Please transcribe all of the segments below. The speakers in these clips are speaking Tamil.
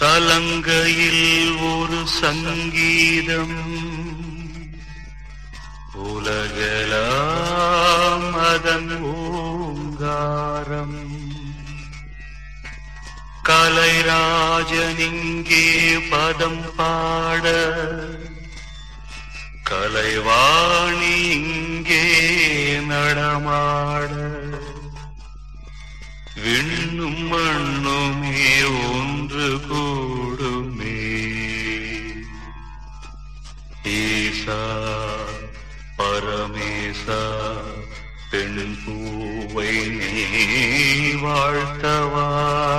சலங்கையில் ஒரு சங்கீதம் உலகெல்லாம் அதன் ஓங்காரம் கலைராஜனிங்கே பதம் பாட கலைவாணி இங்கே நடமாட விண்ணும் மண்ணுமே ஒன்று கூடுமே ஈசா பரமேசா பெண் பூவை நீ வாழ்த்தவா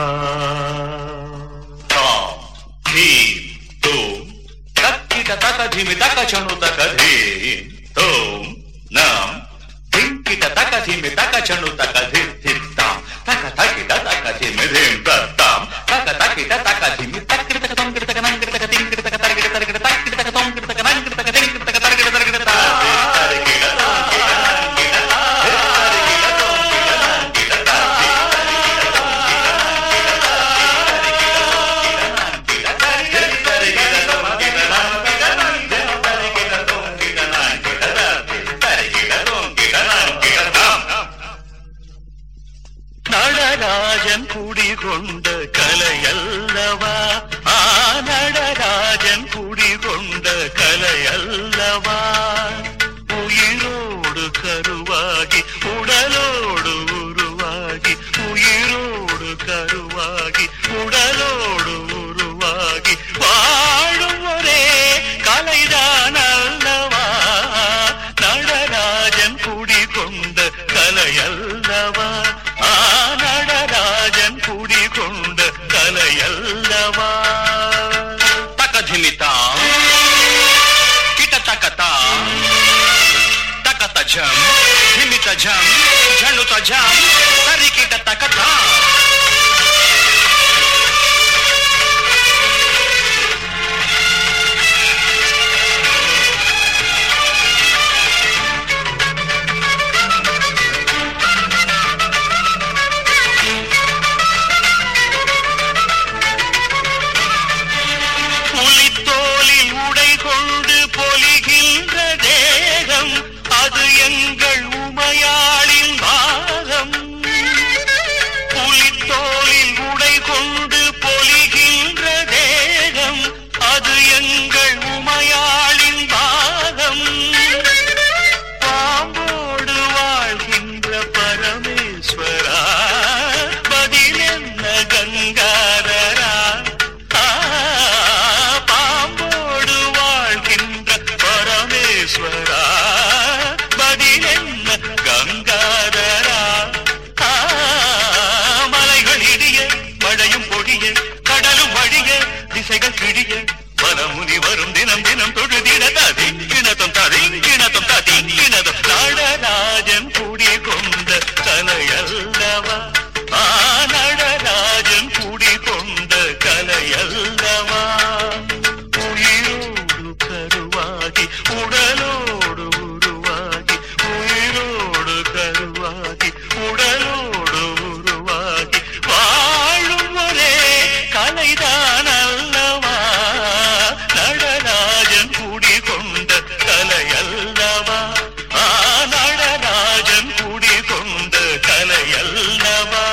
தாம் தீம் தோம் தக்கிட தக ಧಿಮಿ தக ಚಣು தக ಧೀம் தோம் நாம் ಧಿಂಕಿಟ தக ಧಿಮಿ தக ಚಣು தக ಧಿಮ್ ಧಿಮ್ தாம் தக தக்கிட தக ಧಿಮಿ ಧಿಮ್ தத்தாம் தக தக்கிட தக ಧಿಮಿ தக்கிட தக தொம் கிட தக நங் கிட தக திங் கிட தக தரகிட தரகிட தக்கிட தக தொம் கிட தக நங் கிட தக திங் கிட தக தரகிட தரகிட தா தரகிட தொம் கிட நங் கிட தா தரகிட தொம் கிட நங் கிட தா நடராஜன் குடிகொண்ட கலையல்லவா ஆ நடராஜன் குடிகொண்ட கலையல்லவா உயிரோடு கருவாகி உடலோடு உருவாகி உயிரோடு கருவாகி உடலோடு உருவாகி வாழும் ஒரே கலைதான் அல்லவா நடராஜன் குடிகொண்ட கலையல்லவா ஆ நடராஜன் குடிகொண்ட கலையல்லவா ತಕ ಧಿಮಿತ ಕಿಟ ತಕತ ತಕತ ಝಂ ಧಿಮಿತ ಝಂ ಝಣುತ ಝಂ ಸರಿ ಕಿಟ ತಕತ புலித்தோலில் உடை கொண்டு பொலிகின்ற தேகம் அது எங்கள் உமையாளின் பாகம் புலித்தோலில் உடை கொண்டு பொலிகின்ற தேகம் அது எங்கள் உமையாளின் பாகம் பாம்போடு வாழ்கின்ற பரமேஸ்வரா பதில் என்ன கங்காதரா ஆ, பாம்போடு வாழ்கின்ற பரமேஸ்வரா பதில் என்ன கங்காதரா ஆ, மலைகள் இடிய மழையும் பொழிய கடலும் வழிய திசைகள் கிழிய பலமுனி வரும் தினம் தினம் தொழுதிட ததிங்கிணத்தம் ததிங்கிணத்தம் ததிங்கிணதம் நடராஜன் குடி கொண்ட கலையல்லவா ஆ நடராஜன் குடி கொண்ட கலையல்லவா உயிரோடு கருவாகி உடலோடு உருவாகி உயிரோடு கருவாகி உடலோடு உருவாகி வாழும் ஒரே கலைதான் அல்லவா நடராஜன் குடி கொண்ட கலையல்லவா ஆ நடராஜன் குடி கொண்ட கலையல்லவா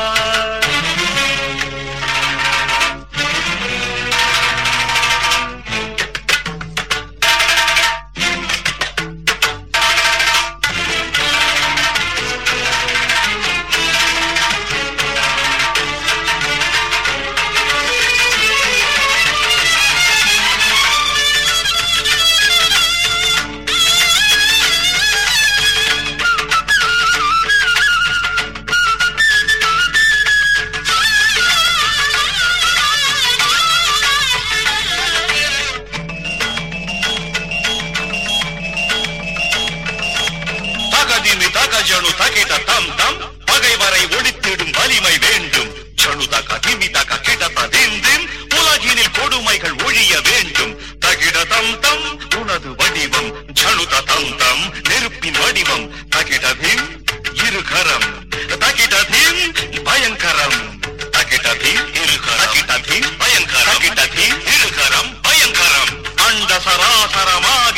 தகதிமி தக ஜணு தகிட தம் தம் பகைவரை ஒழித்திடும் வலிமை வேண்டும் ஜணு தக திமி தக கிட திம் திம் உலகினில் கொடுமைகள் ஒழிய வேண்டும் தகிட தம் தம் உனது வடிவம் ஜணுத தம் தம் நெருப்பின் வடிவம் தகிட திம் இருகரம் தகிட திம் பயங்கரம் తకిటధి తకిటధి భయంకరం తకిటధి ఇరుకరం భయంకరం అండ సరాసరమాయ